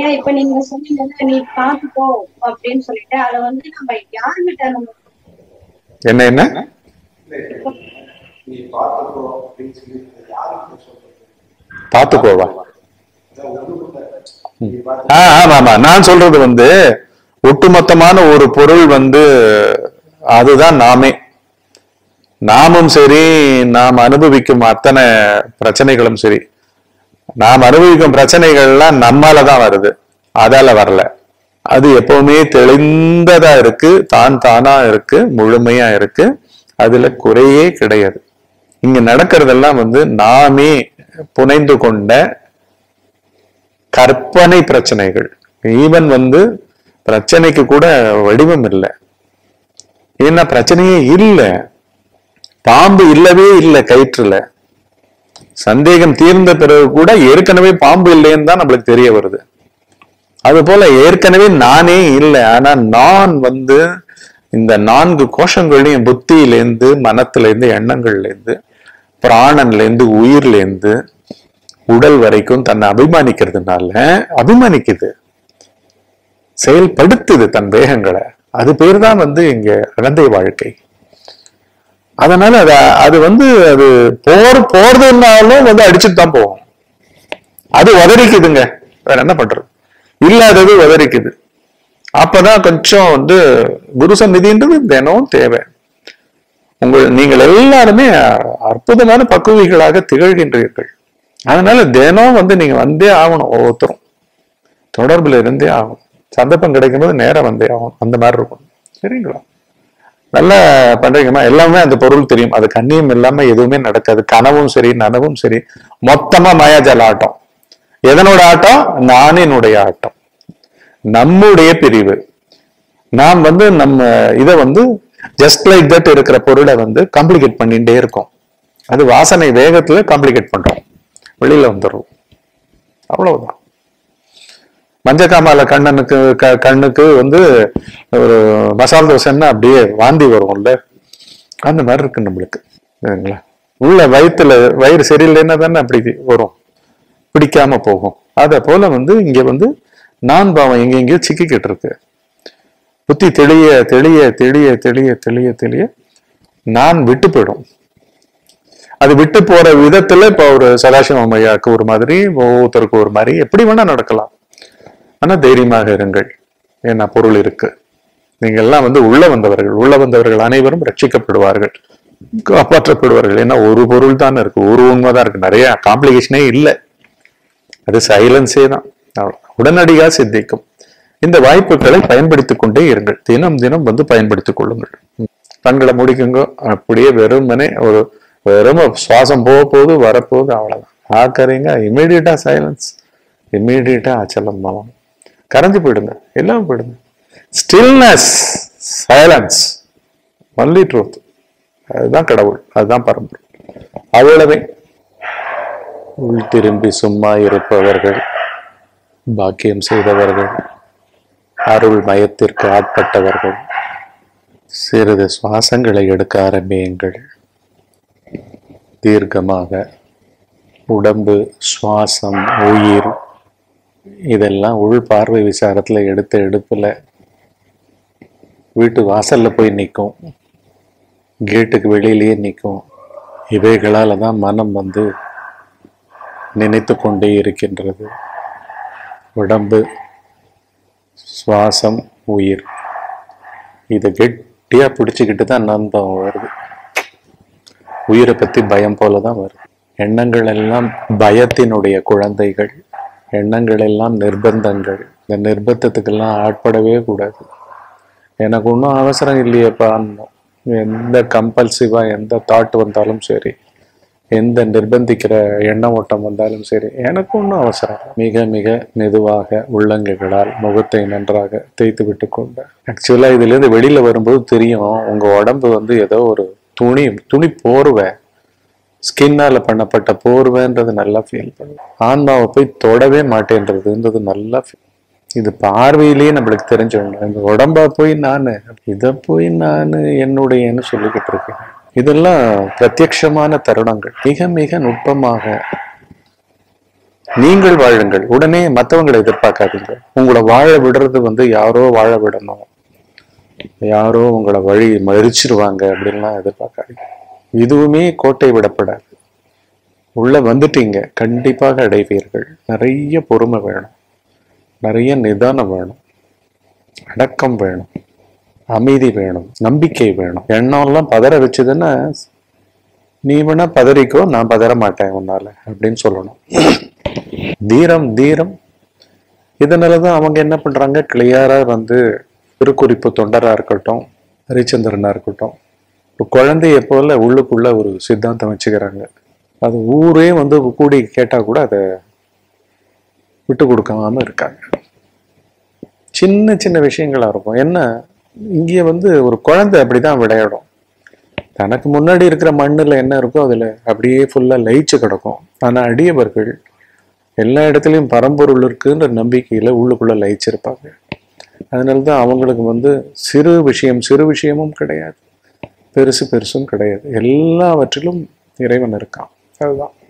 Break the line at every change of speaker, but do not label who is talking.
ஐயா இப்ப நீங்க சொன்னீங்கல்ல நீ பாத்துக்கோ அப்படின்னு சொல்லிட்டு அத வந்து நம்ம யாருகிட்ட நம்ம
என்ன என்ன
நீ பார்த்துக்கோ அப்படின்னு சொல்லி யாருக்கு சொல்றது
பார்த்துக்கோவா
அதான் உள்ளுக்குள்ள நீ பார்த்து
ஆ ஆமா ஆமா நான் சொல்றது வந்து ஒட்டுமொத்தமான ஒரு பொருள் வந்து அதுதான் நாமே நாமும் சரி நாம் அனுபவிக்கும் அத்தனை பிரச்சனைகளும் சரி நாம் அனுபவிக்கும் பிரச்சனைகள்லாம் நம்மால தான் வருது அதால வரல அது எப்பவுமே தெளிந்ததா இருக்கு தான் தானா இருக்கு முழுமையா இருக்கு அதுல குறையே கிடையாது இங்க நடக்கிறதெல்லாம் வந்து நாமே புனைந்து கொண்ட கற்பனை பிரச்சனைகள் ஈவன் வந்து பிரச்சனைக்கு கூட வடிவம் இல்லை ஏன்னா பிரச்சனையே இல்லை பாம்பு இல்லவே இல்லை கயிற்றுல சந்தேகம் தீர்ந்த பிறகு கூட ஏற்கனவே பாம்பு இல்லைன்னு தான் நம்மளுக்கு தெரிய வருது அது போல ஏற்கனவே நானே இல்லை ஆனா நான் வந்து இந்த நான்கு கோஷங்களையும் புத்தியிலேருந்து மனத்திலேருந்து எண்ணங்கள்லேருந்து பிராணன்லேருந்து உயிர்லேருந்து உடல் வரைக்கும் தன்னை அபிமானிக்கிறதுனால அபிமானிக்குது செயல்படுத்துது தன் வேகங்களை அது பேர் தான் வந்து இங்க அகந்தை வாழ்க்கை அதனால அத அது வந்து அது போர் போறதுனாலும் வந்து அடிச்சுட்டு தான் போகும் அது உதறிக்குதுங்க வேற என்ன பண்றது இல்லாதது உதறிக்குது அப்பதான் கொஞ்சம் வந்து குரு சந்நிதின்றது தினம் தேவை உங்கள் நீங்கள் எல்லாருமே அற்புதமான பக்குவிகளாக திகழ்கின்றீர்கள் அதனால தினம் வந்து நீங்க வந்தே ஆகணும் ஒவ்வொருத்தரும் தொடர்புல இருந்தே ஆகணும் சந்தர்ப்பம் கிடைக்கும்போது நேரம் வந்தே ஆகணும் அந்த மாதிரி இருக்கும் சரிங்களா நல்லா பண்றீங்கம்மா எல்லாமே அந்த பொருள் தெரியும் அது கண்ணியம் இல்லாம எதுவுமே நடக்காது கனவும் சரி நனவும் சரி மொத்தமா மாயாஜால ஆட்டம் எதனோட ஆட்டம் நானினுடைய ஆட்டம் நம்முடைய பிரிவு நாம் வந்து நம்ம இதை வந்து ஜஸ்ட் லைக் தட் இருக்கிற பொருளை வந்து காம்ப்ளிகேட் பண்ணிட்டே இருக்கோம் அது வாசனை வேகத்துல காம்ப்ளிகேட் பண்றோம் வெளியில வந்துடுறோம் அவ்வளவுதான் மஞ்சக்காமால கண்ணனுக்கு க- கண்ணுக்கு வந்து ஒரு மசால் தோசைன்னா அப்படியே வாந்தி வரும்ல அந்த மாதிரி இருக்கு நம்மளுக்கு சரிங்களா உள்ள வயித்துல வயிறு சரியில்லைன்னா தானே அப்படி வரும் பிடிக்காம போகும் அத போல வந்து இங்க வந்து நான் பாவம் எங்க எங்கேயோ சிக்கிக்கிட்டு இருக்கு புத்தி தெளிய தெளிய தெளிய தெளிய தெளிய தெளிய நான் விட்டு போயிடும் அது விட்டு போற விதத்துல இப்ப ஒரு சதாசிவம் ஐயாவுக்கு ஒரு மாதிரி ஒவ்வொருத்தருக்கு ஒரு மாதிரி எப்படி வேணா நடக்கலாம் ஆனா தைரியமாக இருங்கள் ஏன்னா பொருள் இருக்கு நீங்க எல்லாம் வந்து உள்ள வந்தவர்கள் உள்ள வந்தவர்கள் அனைவரும் ரட்சிக்கப்படுவார்கள் காப்பாற்றப்படுவார்கள் ஏன்னா ஒரு பொருள் தான் இருக்கு ஒரு உண்மைதான் இருக்கு நிறைய காம்ப்ளிகேஷனே இல்லை அது சைலன்ஸே தான் அவ்வளவு. உடனடியாக சித்திக்கும் இந்த வாய்ப்புகளை பயன்படுத்திக் கொண்டே இருங்கள் தினம் தினம் வந்து பயன்படுத்திக் கொள்ளுங்கள் கண்களை முடிக்குங்க அப்படியே வெறுமனே ஒரு வெறும் சுவாசம் போக போகுது வரப்போகுது அவ்வளவுதான் ஆக்கறீங்க இமீடியட்டா சைலன்ஸ் இமீடியட்டா அச்சலம் மலம் கரைஞ்சு போயிடுங்க எல்லாம் போயிடுங்க ஸ்டில்னஸ் சைலன்ஸ் ஒன்லி ட்ரூத் அதுதான் கடவுள் அதுதான் பரம்பரை அவ்வளவே உள் திரும்பி சும்மா இருப்பவர்கள் பாக்கியம் செய்தவர்கள் அருள் மயத்திற்கு ஆட்பட்டவர்கள் சிறிது சுவாசங்களை எடுக்க ஆரம்பியுங்கள் தீர்க்கமாக உடம்பு சுவாசம் உயிர் இதெல்லாம் உள் பார்வை விசாரத்துல எடுத்த எடுப்புல வீட்டு வாசல்ல போய் நிற்கும் கேட்டுக்கு வெளியிலேயே நிற்கும் இவைகளால தான் மனம் வந்து நினைத்து கொண்டே இருக்கின்றது உடம்பு சுவாசம் உயிர் இதை கெட்டியா பிடிச்சுக்கிட்டு தான் நந்தம் வருது உயிரை பத்தி பயம் போல தான் வருது எண்ணங்கள் எல்லாம் பயத்தினுடைய குழந்தைகள் எண்ணங்கள் எல்லாம் நிர்பந்தங்கள் இந்த நிர்பந்தத்துக்கெல்லாம் ஆட்படவே கூடாது எனக்கு ஒன்றும் அவசரம் இல்லையேப்பான்னு எந்த கம்பல்சிவா எந்த தாட் வந்தாலும் சரி எந்த நிர்பந்திக்கிற எண்ண ஓட்டம் வந்தாலும் சரி எனக்கு ஒன்றும் அவசரம் இல்லை. மிக மிக மெதுவாக உள்ளங்கைகளால் முகத்தை நன்றாக தேய்த்து விட்டு கொண்ட ஆக்சுவலா இதுல இருந்து வெளியில வரும்போது தெரியும் உங்க உடம்பு வந்து ஏதோ ஒரு துணி துணி போர்வை ஸ்கின்னால பண்ணப்பட்ட போர்வைன்றது நல்லா ஃபீல் பண்ணும் ஆன்மாவை போய் தொடவே மாட்டேன்றதுன்றது நல்லா feel இது பார்வையிலேயே நம்மளுக்கு தெரிஞ்சிடணும் இந்த உடம்பா போய் நான் இதை போய் நான் என்னுடையன்னு சொல்லிக்கிட்டு இருக்கேன் இதெல்லாம் பிரத்யக்ஷமான தருணங்கள் மிக மிக நுட்பமாக நீங்கள் வாழுங்கள் உடனே மற்றவங்களை எதிர்பார்க்காதீங்க உங்களை வாழ விடுறது வந்து யாரோ வாழ விடணும் யாரோ உங்களை வழி மறிச்சிருவாங்க அப்படின்லாம் எதிர்பார்க்காதீங்க இதுவுமே கோட்டை விடப்படாது உள்ள வந்துட்டீங்க கண்டிப்பாக அடைவீர்கள் நிறைய பொறுமை வேணும் நிறைய நிதானம் வேணும் அடக்கம் வேணும் அமைதி வேணும் நம்பிக்கை வேணும் எண்ணம்லாம் பதற வச்சதுன்னா நீ வேணா பதறிக்கோ நான் பதற மாட்டேன் உன்னால அப்படின்னு சொல்லணும் தீரம் தீரம் இதனாலதான் அவங்க என்ன பண்றாங்க கிளியரா வந்து திருக்குறிப்பு தொண்டரா இருக்கட்டும் ஹரிச்சந்திரனா இருக்கட்டும் ஒரு குழந்தைய போல உள்ளுக்குள்ள ஒரு சித்தாந்தம் வச்சுக்கிறாங்க அது ஊரே வந்து கூடி கேட்டா கூட அதை விட்டு கொடுக்காம இருக்காங்க சின்ன சின்ன விஷயங்களா இருக்கும் என்ன இங்கே வந்து ஒரு குழந்தை அப்படிதான் விளையாடும் தனக்கு முன்னாடி இருக்கிற மண்ணுல என்ன இருக்கோ அதுல அப்படியே ஃபுல்லா லயிச்சு கிடக்கும் ஆனா அடியவர்கள் எல்லா இடத்துலயும் பரம்பொருள் இருக்குன்ற நம்பிக்கையில உள்ளுக்குள்ள லயிச்சிருப்பாங்க அதனாலதான் அவங்களுக்கு வந்து சிறு விஷயம் சிறு விஷயமும் கிடையாது பெருசு பெருசும் கிடையாது எல்லாவற்றிலும் இறைவன் இருக்கான் அதுதான்